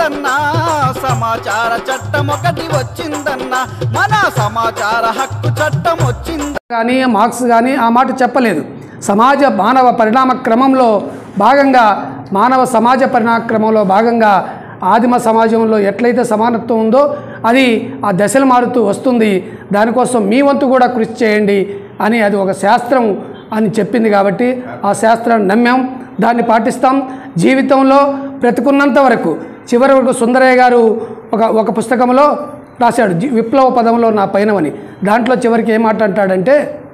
వచ్చిందన్నా సమాచార చట్టం ఒకటి వచ్చిందన్నా మన సమాచార హక్కు చట్టం వచ్చింద కానీ మార్క్స్ కానీ ఆ మాట చెప్పలేదు సమాజ మానవ పరిణామ క్రమంలో భాగంగా మానవ సమాజ పరిణామ క్రమంలో భాగంగా ఆదిమ సమాజంలో ఎట్లయితే సమానత్వం ఉందో అది ఆ దశలు మారుతూ వస్తుంది దానికోసం మీ వంతు కూడా కృషి చేయండి అని అది ఒక శాస్త్రం అని చెప్పింది కాబట్టి ఆ శాస్త్రాన్ని నమ్మాం దాన్ని పాటిస్తాం జీవితంలో బ్రతుకున్నంత వరకు చివరి వరకు సుందరయ్య గారు ఒక ఒక పుస్తకంలో రాశాడు జీ- విప్లవ పదంలో నా పైనవని దాంట్లో చివరికి ఏం మాట అంటాడంటే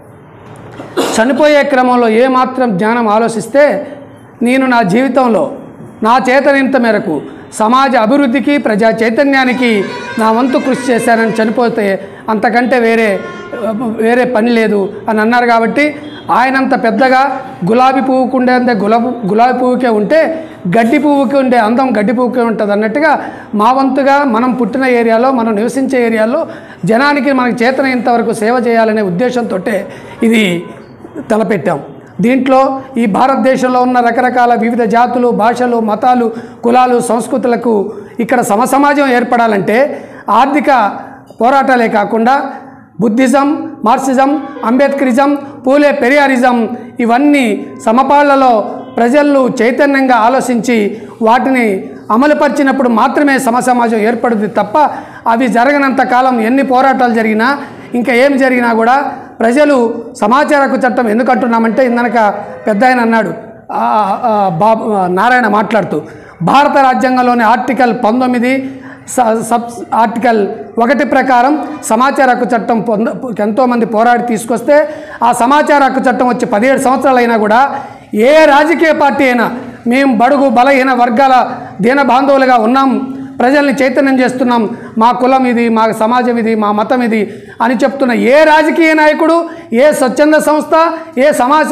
చనిపోయే క్రమంలో ఏమాత్రం జ్ఞానం ఆలోచిస్తే నేను నా జీవితంలో నా చేతనింత మేరకు సమాజ అభివృద్ధికి ప్రజా చైతన్యానికి నా వంతు కృషి చేశానని చనిపోతే అంతకంటే వేరే వేరే పని లేదు అని అన్నారు కాబట్టి ఆయనంత పెద్దగా గులాబీ పువ్వుకు ఉండేంత గులాబీ గులాబీ పువ్వుకే ఉంటే గడ్డి పువ్వుకి ఉండే అందం గడ్డి పువ్వుకే ఉంటుంది అన్నట్టుగా మా వంతుగా మనం పుట్టిన ఏరియాలో మనం నివసించే ఏరియాలో జనానికి మనకి చేతనైనంత వరకు సేవ చేయాలనే ఉద్దేశంతో ఇది తలపెట్టాం దీంట్లో ఈ భారతదేశంలో ఉన్న రకరకాల వివిధ జాతులు భాషలు మతాలు కులాలు సంస్కృతులకు ఇక్కడ సమసమాజం ఏర్పడాలంటే ఆర్థిక పోరాటాలే కాకుండా Buddhism Marxism Ambedkarism Phule Periyarism ఇవన్నీ సమపాళ్లలో ప్రజలు చైతన్యంగా ఆలోచించి వాటిని అమలుపరిచినప్పుడు మాత్రమే సమసమాజం ఏర్పడుతుంది తప్ప అవి జరగనంత కాలం ఎన్ని పోరాటాలు జరిగినా ఇంకా ఏం జరిగినా కూడా ప్రజలు సమాచార హక్కు చట్టం ఎందుకు అంటున్నామంటే ఇందనక పెద్ద ఆయన అన్నాడు ఆ, ఆ, బాబు ఆ, నారాయణ మాట్లాడుతూ భారత రాజ్యాంగంలోని ఆర్టికల్ పంతొమ్మిది స- సబ్ ఆర్టికల్ ఒకటి ప్రకారం సమాచార హక్కు చట్టం పొంద ఎంతోమంది పోరాడి తీసుకొస్తే ఆ సమాచార హక్కు చట్టం వచ్చి పదిహేడు సంవత్సరాలు అయినా కూడా ఏ రాజకీయ పార్టీ అయినా మేము బడుగు బలహీన వర్గాల దీన బాంధవులుగా ఉన్నాం ప్రజల్ని చైతన్యం చేస్తున్నాం మా కులం ఇది మా సమాజం ఇది మా మతం ఇది అని చెప్తున్న ఏ రాజకీయ నాయకుడు ఏ స్వచ్ఛంద సంస్థ ఏ సమాజ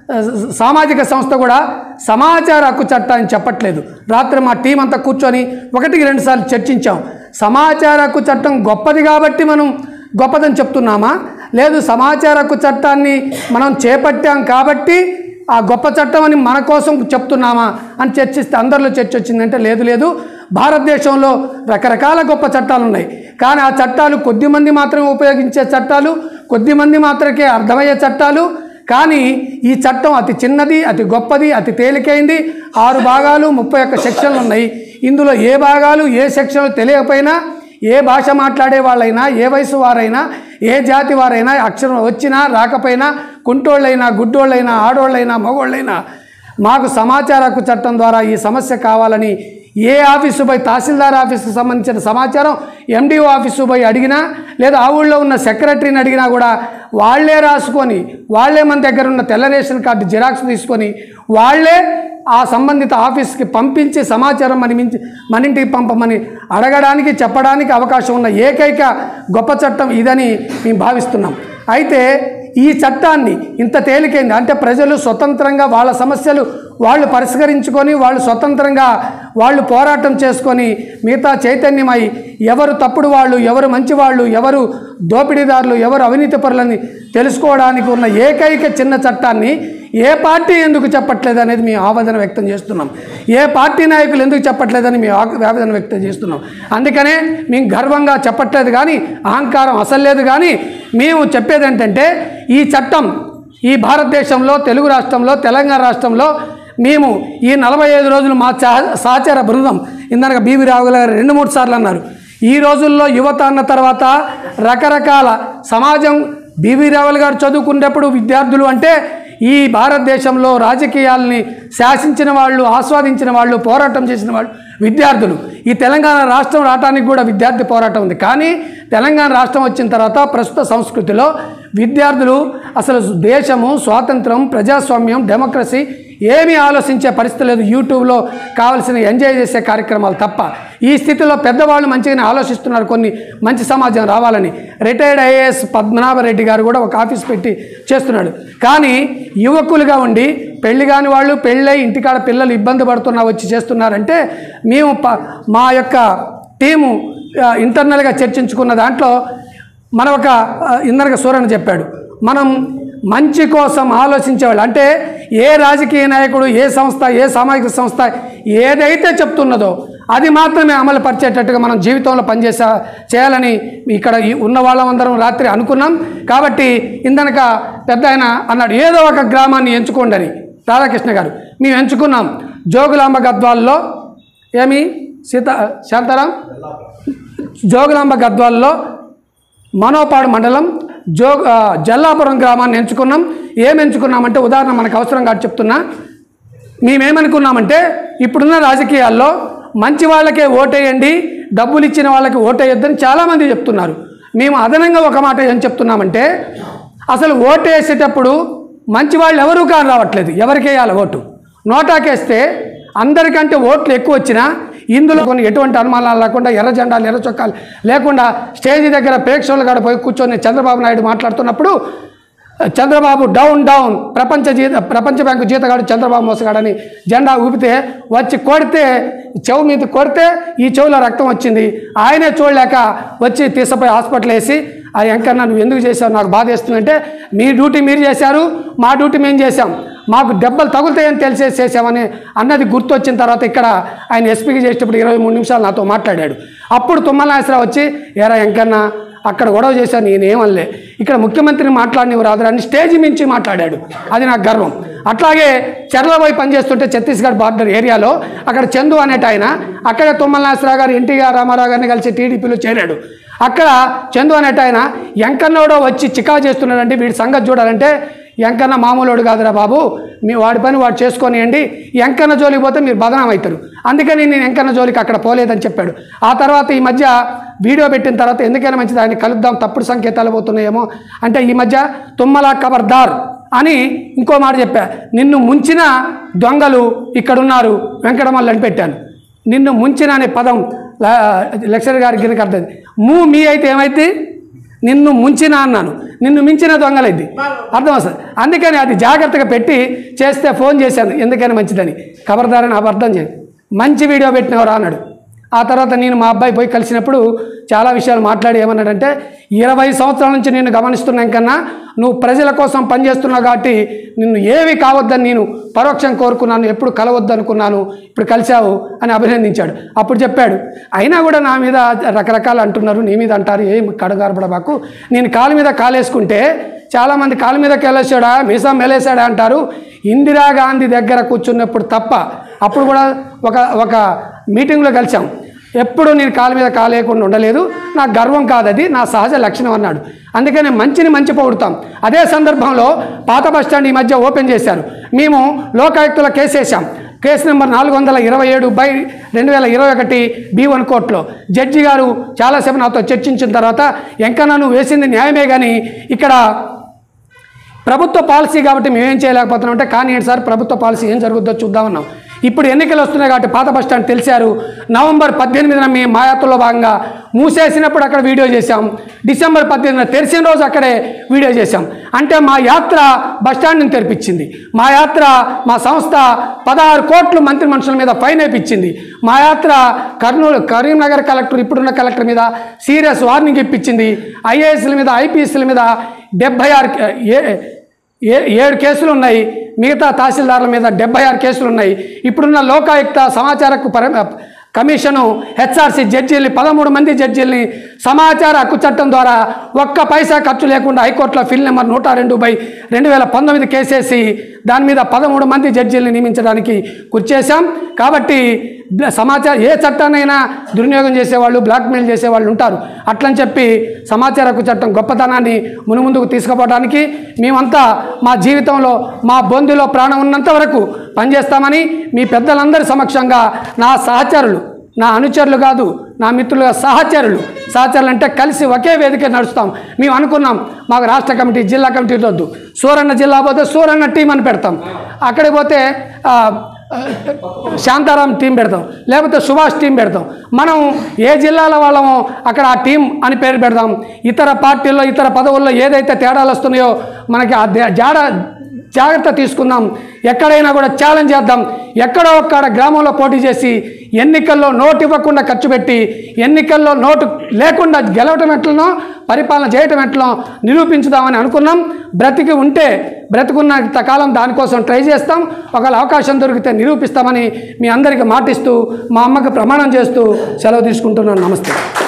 సామాజిక సంస్థ కూడా సమాచార హక్కు చట్టాన్ని చెప్పట్లేదు రాత్రి మా టీం అంతా కూర్చొని ఒకటికి రెండుసార్లు చర్చించాం సమాచార హక్కు చట్టం గొప్పది కాబట్టి మనం గొప్పదని చెప్తున్నామా లేదు సమాచార హక్కు చట్టాన్ని మనం చేపట్టాం కాబట్టి ఆ గొప్ప చట్టం అని మన కోసం చెప్తున్నామా అని చర్చిస్తే అందరిలో చర్చ వచ్చిందంటే లేదు లేదు భారతదేశంలో రకరకాల గొప్ప చట్టాలు ఉన్నాయి కానీ ఆ చట్టాలు కొద్ది మంది మాత్రమే ఉపయోగించే చట్టాలు కొద్ది మంది మాత్రమే అర్థమయ్యే చట్టాలు కానీ ఈ చట్టం అతి చిన్నది అతి గొప్పది అతి తేలికైంది ఆరు భాగాలు ముప్పై ఒక్క సెక్షన్లు ఉన్నాయి ఇందులో ఏ భాగాలు ఏ సెక్షన్లు తెలియకపోయినా ఏ భాష మాట్లాడే వాళ్ళైనా ఏ వయసు వారైనా ఏ జాతి వారైనా అక్షరం వచ్చినా రాకపోయినా కుంటోళ్ళైనా గుడ్డోళ్ళైనా ఆడోళ్ళైనా మగోళ్ళైనా మాకు సమాచార హక్కు చట్టం ద్వారా ఈ సమస్య కావాలని ఏ ఆఫీసు పోయి తహసీల్దార్ ఆఫీస్కి సంబంధించిన సమాచారం ఎండిఓ ఆఫీసు పోయి అడిగినా లేదా ఆ ఊళ్ళో ఉన్న సెక్రటరీని అడిగినా కూడా వాళ్ళే రాసుకొని వాళ్ళే మన దగ్గర ఉన్న తెల్ల రేషన్ కార్డు జిరాక్స్ తీసుకొని వాళ్ళే ఆ సంబంధిత ఆఫీస్కి పంపించి సమాచారం మన మించి మన ఇంటికి పంపమని అడగడానికి చెప్పడానికి అవకాశం ఉన్న ఏకైక గొప్ప చట్టం ఇదని మేము భావిస్తున్నాం అయితే ఈ చట్టాన్ని ఇంత తేలికైంది అంటే ప్రజలు స్వతంత్రంగా వాళ్ళ సమస్యలు వాళ్ళు పరిష్కరించుకొని వాళ్ళు స్వతంత్రంగా వాళ్ళు పోరాటం చేసుకొని మిగతా చైతన్యమై ఎవరు తప్పుడు వాళ్ళు ఎవరు మంచివాళ్ళు ఎవరు దోపిడీదారులు ఎవరు అవినీతి పరులని తెలుసుకోవడానికి ఉన్న ఏకైక చిన్న చట్టాన్ని ఏ పార్టీ ఎందుకు చెప్పట్లేదు అనేది మేము ఆవేదన వ్యక్తం చేస్తున్నాం ఏ పార్టీ నాయకులు ఎందుకు చెప్పట్లేదని మేము ఆ- ఆవేదన వ్యక్తం చేస్తున్నాం అందుకనే మేము గర్వంగా చెప్పట్లేదు కానీ అహంకారం అసలు లేదు కానీ మేము చెప్పేది ఏంటంటే ఈ చట్టం ఈ భారతదేశంలో తెలుగు రాష్ట్రంలో తెలంగాణ రాష్ట్రంలో మేము ఈ నలభై ఐదు రోజులు మా సహ- సహచర బృందం ఇందనక బీవీ రావు గారు రెండు మూడు సార్లు అన్నారు ఈ రోజుల్లో యువత అన్న తర్వాత రకరకాల సమాజం బీవీ రావులు గారు చదువుకునేటప్పుడు విద్యార్థులు అంటే ఈ భారతదేశంలో రాజకీయాల్ని శాసించిన వాళ్ళు ఆస్వాదించిన వాళ్ళు పోరాటం చేసిన వాళ్ళు విద్యార్థులు ఈ తెలంగాణ రాష్ట్రం రావడానికి కూడా విద్యార్థి పోరాటం ఉంది కానీ తెలంగాణ రాష్ట్రం వచ్చిన తర్వాత ప్రస్తుత సంస్కృతిలో విద్యార్థులు అసలు దేశము స్వాతంత్రం ప్రజాస్వామ్యం డెమోక్రసీ ఏమీ ఆలోచించే పరిస్థితి లేదు యూట్యూబ్లో కావాల్సిన ఎంజాయ్ చేసే కార్యక్రమాలు తప్ప ఈ స్థితిలో పెద్దవాళ్ళు మంచిగానే ఆలోచిస్తున్నారు కొన్ని మంచి సమాజం రావాలని రిటైర్డ్ ఐఏఎస్ పద్మనాభరెడ్డి గారు కూడా ఒక ఆఫీస్ పెట్టి చేస్తున్నాడు కానీ యువకులుగా ఉండి పెళ్లి కాని వాళ్ళు పెళ్ళై ఇంటికాడ పిల్లలు ఇబ్బంది పడుతున్నా వచ్చి చేస్తున్నారంటే మేము ప- మా యొక్క టీము ఆ, ఇంటర్నల్గా చర్చించుకున్న దాంట్లో మన ఒక ఆ, ఇందనక సూరణ చెప్పాడు మనం మంచి కోసం ఆలోచించేవాళ్ళు అంటే ఏ రాజకీయ నాయకుడు ఏ సంస్థ ఏ సామాజిక సంస్థ ఏదైతే చెప్తున్నదో అది మాత్రమే అమలు పరిచేటట్టుగా మనం జీవితంలో పనిచేసా చేయాలని ఇక్కడ ఈ ఉన్న వాళ్ళందరం రాత్రి అనుకున్నాం కాబట్టి ఇందనక పెద్ద ఆయన అన్నాడు ఏదో ఒక గ్రామాన్ని ఎంచుకోండి అని రాధాకృష్ణ గారు మేము ఎంచుకున్నాం జోగులాంబ గద్వాల్లో ఏమి సీత శాంతారాం జోగులాంబ గద్వాల్లో మనోపాడు మండలం జో ఆ, జల్లాపురం గ్రామాన్ని ఎంచుకున్నాం ఏం ఎంచుకున్నామంటే ఉదాహరణ మనకు అవసరం కాదు చెప్తున్నా మేమేమనుకున్నామంటే ఇప్పుడున్న రాజకీయాల్లో మంచి వాళ్ళకే ఓటేయండి డబ్బులు ఇచ్చిన వాళ్ళకి ఓటేయొద్దని చాలామంది చెప్తున్నారు మేము అదనంగా ఒక మాట ఏం చెప్తున్నామంటే అసలు ఓటు వేసేటప్పుడు మంచి వాళ్ళు ఎవరూ కాని రావట్లేదు ఎవరికి వేయాలి ఓటు నోటాకేస్తే అందరికంటే ఓట్లు ఎక్కువ వచ్చినా ఇందులో కొన్ని ఎటువంటి అనుమానాలు లేకుండా ఎర్ర జెండాలు ఎర్ర చొక్కాలు లేకుండా స్టేజ్ దగ్గర ప్రేక్షకులు కాడ పోయి కూర్చొని చంద్రబాబు నాయుడు మాట్లాడుతున్నప్పుడు చంద్రబాబు డౌన్ డౌన్ ప్రపంచ జీత ప్రపంచ బ్యాంకు జీతగాడు చంద్రబాబు మోసగాడని జెండా ఊపితే వచ్చి కొడితే చెవు మీద కొడితే ఈ చెవులో రక్తం వచ్చింది ఆయనే చూడలేక వచ్చి తీసపోయి హాస్పిటల్ వేసి ఆ ఎంకన్నా నువ్వు ఎందుకు చేసావు నాకు బాధ వేస్తుందంటే మీ డ్యూటీ మీరు చేశారు మా డ్యూటీ మేము చేశాం మాకు దెబ్బలు తగులుతాయని తెలిసే చేసామని అన్నది గుర్తొచ్చిన తర్వాత ఇక్కడ ఆయన ఎస్పీకి చేసేటప్పుడు ఇరవై మూడు నిమిషాలు నాతో మాట్లాడాడు అప్పుడు తుమ్మలాసరావు వచ్చి ఏరా ఎంకన్నా అక్కడ గొడవ చేశాను నేనేమనలే ఇక్కడ ముఖ్యమంత్రిని మాట్లాడినవి రాదు అని స్టేజ్ మించి మాట్లాడాడు అది నాకు గర్వం అట్లాగే చెర్లబోయి పనిచేస్తుంటే ఛత్తీస్గఢ్ బార్డర్ ఏరియాలో అక్కడ చందు అనేట ఆయన అక్కడే తుమ్మల నాగేశ్వరరావు గారు ఎన్టీఆర్ రామారావు గారిని కలిసి టీడీపీలో చేరాడు అక్కడ చందు అనేట ఆయన ఎంకన్నోడో వచ్చి చికా చేస్తున్నాడంటే వీడి సంగతి చూడాలంటే ఎంకన్న మామూలుడు కాదురా బాబు మీ వాడి పని వాడు చేసుకొనియండి ఎంకన్న జోలికి పోతే మీరు బదనాం అవుతారు అందుకని నేను ఎంకన్న జోలికి అక్కడ పోలేదని చెప్పాడు ఆ తర్వాత ఈ మధ్య వీడియో పెట్టిన తర్వాత ఎందుకైనా మంచిది ఆయన కలుద్దాం తప్పుడు సంకేతాలు పోతున్నాయేమో అంటే ఈ మధ్య తుమ్మల ఖబర్దార్ అని ఇంకో మాట చెప్పా నిన్ను ముంచిన దొంగలు ఇక్కడున్నారు వెంకటమల్లు అని పెట్టాను నిన్ను ముంచిన అనే పదం లా- లెక్చరర్ గారికి గిరికి అర్థం మూ మీ అయితే ఏమైతే నిన్ను ముంచిన అన్నాను నిన్ను మించిన దొంగలైంది అర్థం వస్తుంది అందుకని అది జాగ్రత్తగా పెట్టి చేస్తే ఫోన్ చేశాను ఎందుకని మంచిదని ఖబర్దారని అబద్ధం చేయి మంచి వీడియో పెట్టినవరా అన్నాడు ఆ తర్వాత నేను మా అబ్బాయి పోయి కలిసినప్పుడు చాలా విషయాలు మాట్లాడి ఏమన్నాడంటే ఇరవై సంవత్సరాల నుంచి నేను గమనిస్తున్నాం కన్నా నువ్వు ప్రజల కోసం పనిచేస్తున్నావు కాబట్టి నిన్ను ఏవి కావద్దని నేను పరోక్షం కోరుకున్నాను ఎప్పుడు కలవద్దు అనుకున్నాను ఇప్పుడు కలిశావు అని అభినందించాడు అప్పుడు చెప్పాడు అయినా కూడా నా మీద రకరకాలు అంటున్నారు నీ మీద అంటారు ఏం కడగారపడబాకు నేను కాలు మీద కాలేసుకుంటే చాలామంది కాలు మీద కేలేసాడా మీసం మెలేసాడా అంటారు ఇందిరాగాంధీ దగ్గర కూర్చున్నప్పుడు తప్ప అప్పుడు కూడా ఒక ఒక మీటింగ్లో కలిసాం ఎప్పుడు నేను కాలు మీద కాలేయకుండా ఉండలేదు నా గర్వం కాదు అది నా సహజ లక్షణం అన్నాడు అందుకని మంచిని మంచి పొగుడుతాం అదే సందర్భంలో పాత బస్ స్టాండ్ ఈ మధ్య ఓపెన్ చేశారు మేము లోకాయుక్తుల కేసు వేసాం కేసు నెంబర్ నాలుగు వందల ఇరవై ఏడు బై రెండు వేల ఇరవై ఒకటి బి వన్ కోర్టులో జడ్జి గారు చాలాసేపు నాతో చర్చించిన తర్వాత ఎంకన్నా నువ్వు వేసింది న్యాయమే కానీ ఇక్కడ ప్రభుత్వ పాలసీ కాబట్టి మేమేం చేయలేకపోతున్నాం అంటే కానీ ఏంటి సార్ ప్రభుత్వ పాలసీ ఏం జరుగుద్దో చూద్దామన్నాం ఇప్పుడు ఎన్నికలు వస్తున్నాయి కాబట్టి పాత బస్ స్టాండ్ తెలిసారు నవంబర్ పద్దెనిమిదిన మేము మా యాత్రలో భాగంగా మూసేసినప్పుడు అక్కడ వీడియో చేశాం డిసెంబర్ పద్దెనిమిదిన తెరిచిన రోజు అక్కడే వీడియో చేశాం అంటే మా యాత్ర బస్ స్టాండ్ని తెరిపించింది మా యాత్ర మా సంస్థ పదహారు కోట్లు మంత్రి మనుషుల మీద ఫైన్ వేయించింది మా యాత్ర కర్నూలు కరీంనగర్ కలెక్టర్ ఇప్పుడున్న కలెక్టర్ మీద సీరియస్ వార్నింగ్ ఇప్పించింది ఐఏఎస్ల మీద ఐపీఎస్ల మీద డెబ్బై ఆరు ఏ ఏ ఏడు కేసులు ఉన్నాయి మిగతా తహసీల్దార్ల మీద డెబ్బై ఆరు కేసులు ఉన్నాయి ఇప్పుడున్న లోకాయుక్త సమాచారకు పర కమిషను హెచ్ఆర్సీ జడ్జీల్ని పదమూడు మంది జడ్జీల్ని సమాచార హక్కు చట్టం ద్వారా ఒక్క పైసా ఖర్చు లేకుండా హైకోర్టులో ఫిల్ నెంబర్ నూట రెండు బై రెండు వేల పంతొమ్మిది కేసేసి దాని మీద పదమూడు మంది జడ్జీల్ని నియమించడానికి కూర్చేశాం కాబట్టి బ్ల- సమాచారం ఏ చట్టాన్నైనా దుర్వినియోగం చేసేవాళ్ళు బ్లాక్మెయిల్ చేసేవాళ్ళు ఉంటారు అట్లని చెప్పి సమాచార హక్కు చట్టం గొప్పతనాన్ని మునుముందుకు తీసుకుపోవడానికి మేమంతా మా జీవితంలో మా బొందులో ప్రాణం ఉన్నంత వరకు పనిచేస్తామని మీ పెద్దలందరి సమక్షంగా నా సహచరులు నా అనుచరులు కాదు నా మిత్రులుగా సహచరులు సహచరులు అంటే కలిసి ఒకే వేదిక నడుస్తాం మేము అనుకున్నాం మాకు రాష్ట్ర కమిటీ జిల్లా కమిటీ వద్దు సూరన్న జిల్లా పోతే సూరన్న టీం అని పెడతాం అక్కడికి పోతే ఆ, ఆ, శాంతారాం టీం పెడతాం లేకపోతే సుభాష్ టీం పెడతాం మనం ఏ జిల్లాల వాళ్ళమో అక్కడ ఆ టీం అని పేరు పెడతాం ఇతర పార్టీల్లో ఇతర పదవుల్లో ఏదైతే తేడాలు వస్తున్నాయో మనకి ఆ దే- జాడ జాగ్రత్త తీసుకుందాం ఎక్కడైనా కూడా ఛాలెంజ్ చేద్దాం ఎక్కడో ఒక్కడ గ్రామంలో పోటీ చేసి ఎన్నికల్లో నోటు ఇవ్వకుండా ఖర్చు పెట్టి ఎన్నికల్లో నోటు లేకుండా గెలవటం ఎట్లనో పరిపాలన చేయటం ఎట్లనో నిరూపించుదామని అనుకున్నాం బ్రతికి ఉంటే బ్రతికున్నంత కాలం దానికోసం ట్రై చేస్తాం ఒకవేళ అవకాశం దొరికితే నిరూపిస్తామని మీ అందరికీ మాటిస్తూ మా అమ్మకి ప్రమాణం చేస్తూ సెలవు తీసుకుంటున్నాను నమస్తే